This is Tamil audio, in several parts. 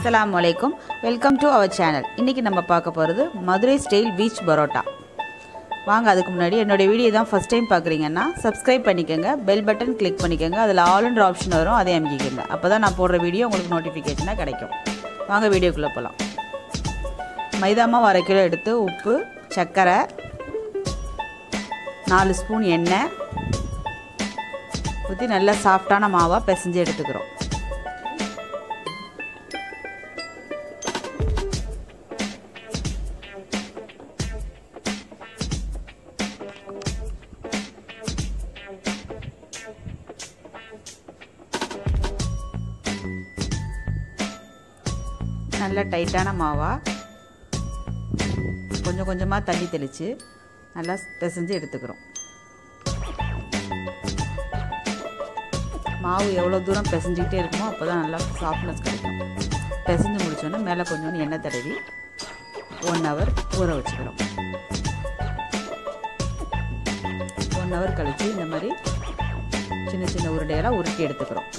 அஸ்ஸலாமு அலைக்கும் வெல்கம் டு அவர் சேனல் இன்றைக்கி நம்ம பார்க்க போகிறது மதுரை ஸ்டைல் பீச் பரோட்டா வாங்க அதுக்கு முன்னாடி என்னுடைய வீடியோ தான் ஃபஸ்ட் டைம் பார்க்குறீங்கன்னா சப்ஸ்கிரைப் பண்ணிக்கோங்க பெல் பட்டன் கிளிக் பண்ணிக்கோங்க அதில் ஆல்ன்ற ஆப்ஷன் வரும் அதை அமைக்கிக்கோங்க அப்போ தான் நான் போடுற வீடியோ உங்களுக்கு நோட்டிஃபிகேஷனாக கிடைக்கும் வாங்க வீடியோக்குள்ளே போகலாம் மைதா மாவு அரை கிலோ எடுத்து உப்பு சர்க்கரை நாலு ஸ்பூன் எண்ணெய் ஊற்றி நல்லா சாஃப்டான மாவாக பிசைஞ்சு எடுத்துக்கிறோம் நல்ல டைட்டான மாவாக கொஞ்சம் கொஞ்சமாக தண்ணி தெளித்து நல்லா பிசைஞ்சு எடுத்துக்கிறோம் மாவு எவ்வளோ தூரம் பிசைஞ்சிக்கிட்டே இருக்குமோ அப்போ தான் நல்லா சாஃப்ட்னஸ் கிடைக்கும் பிசைஞ்சு முடிச்சோன்னே மேலே கொஞ்சோண்டு எண்ணெய் தடவி ஒன் ஹவர் ஊற வச்சுக்கிறோம் ஒன் ஹவர் கழித்து இந்த மாதிரி சின்ன சின்ன உருண்டையெல்லாம் உருட்டி எடுத்துக்கிறோம்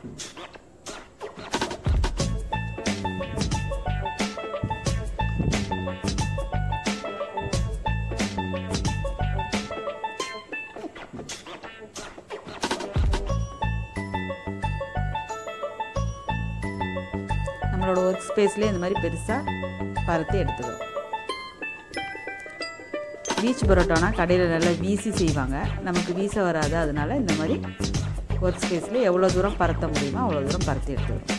நம்மளோட ஒர்க் ஸ்பேஸ்லேயே இந்த மாதிரி பெருசாக பருத்தி எடுத்துக்கிறோம் பீச் பரோட்டானா கடையில் நல்லா வீசி செய்வாங்க நமக்கு வீச வராது அதனால இந்த மாதிரி ஒர்க் ஸ்பேஸில் எவ்வளோ தூரம் பரத்த முடியுமோ அவ்வளோ தூரம் பருத்தி எடுத்துக்கிறோம்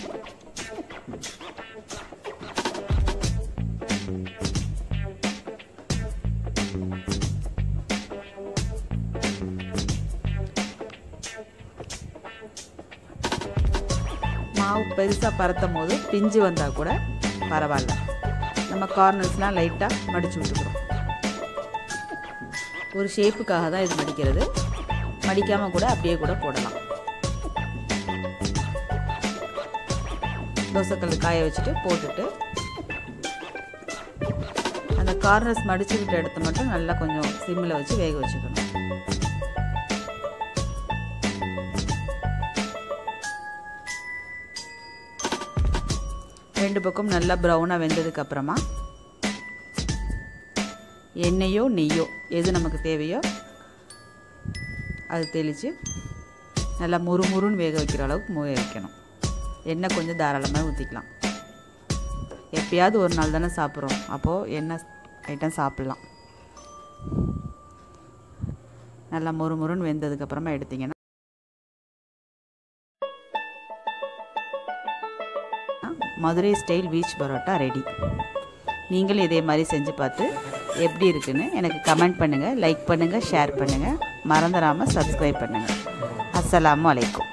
மாவு பெருசாக பரத்தும் போது பிஞ்சு வந்தால் கூட பரவாயில்ல நம்ம கார்னர்ஸ்லாம் லைட்டாக மடித்து விட்டுக்கிறோம் ஒரு ஷேப்புக்காக தான் இது மடிக்கிறது மடிக்காமல் கூட அப்படியே கூட போடலாம் தோசைக்கல் காய வச்சுட்டு போட்டுட்டு அந்த கார்னர்ஸ் மடித்து விட்ட இடத்த மட்டும் நல்லா கொஞ்சம் சிம்மில் வச்சு வேக வச்சுக்கணும் ரெண்டு பக்கம் நல்லா ப்ரௌனாக வெந்ததுக்கு அப்புறமா எண்ணெயோ நெய்யோ எது நமக்கு தேவையோ அது தெளித்து நல்லா முறுமுறுன்னு வேக வைக்கிற அளவுக்கு வேக வைக்கணும் எண்ணெய் கொஞ்சம் தாராளமாக ஊற்றிக்கலாம் எப்பயாவது ஒரு நாள் தானே சாப்பிட்றோம் அப்போது எண்ணெய் ஐட்டம் சாப்பிட்லாம் நல்லா முறுமுறுன்னு வெந்ததுக்கப்புறமா எடுத்திங்கன்னா Madurai style beach parotta ready நீங்களும் இதே மாதிரி செஞ்சு பார்த்து எப்படி இருக்குன்னு எனக்கு கமெண்ட் பண்ணுங்கள் லைக் பண்ணுங்கள் ஷேர் பண்ணுங்கள் மறந்துடாமல் சப்ஸ்கிரைப் பண்ணுங்கள் அஸ்ஸலாமு அலைக்கும்